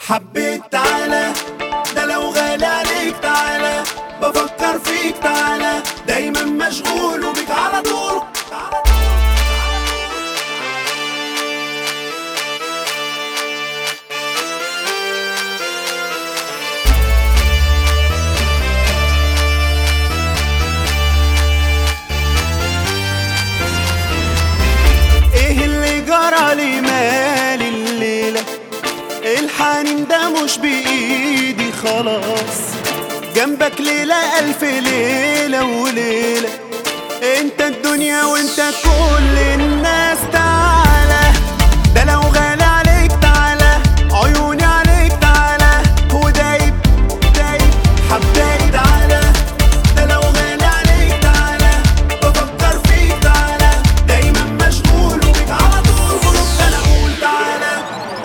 حبيت تعالى ده لو غالي عليك تعالى بفكر فيك تعالى دايما مشغول وبيك على طول ايه اللي جرى لي مالي الليله الحنين ده مش بإيدي خلاص جنبك ليلة ألف ليلة وليلة انت الدنيا وانت كل الناس تعالى ده لو غالي عليك تعالى عيوني عليك تعالى ودايب دايب حبايب تعالى ده لو غالي عليك تعالى بفكر فيك تعالى دايما مشغول وبيك على طول قلوب انا اقول تعالى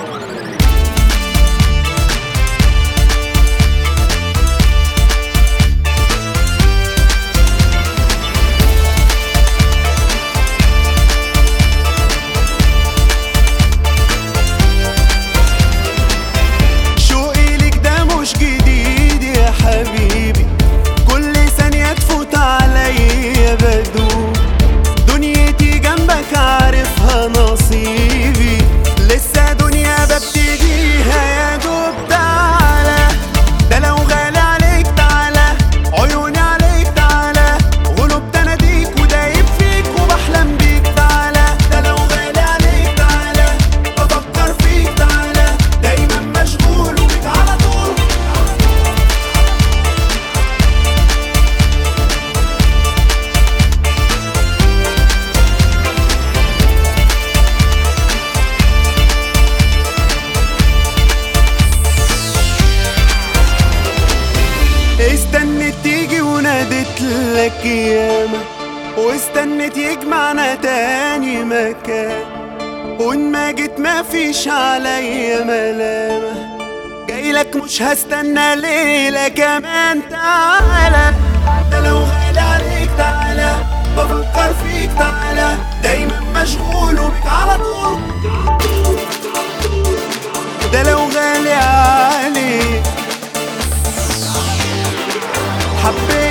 شوقي ليك ده مش جديد يا حبيبي كل ثانية تفوت عليا بدوب دنيتي جنبك عارفها نصيبي لسه دنيا ببتديها يا دوب تعالى ده لو غالي عليك تعالى عيوني عليك تعالى غلوب تناديك ودايب فيك وبحلم بيك تعالى ده لو غالي عليك تعالى بفكر فيك تعالى دايما مشغول وبيك على طول استنت تيجي ونادت لك ياما واستنت يجمعنا تاني مكان وان ما جيت ما فيش عليا ملامة جاي لك مش هستنى ليلة كمان تعالى ده لو غالي عليك تعالى بفكر فيك تعالى دايما مشغول وبيك على طول ده لو غالي عليك حبيت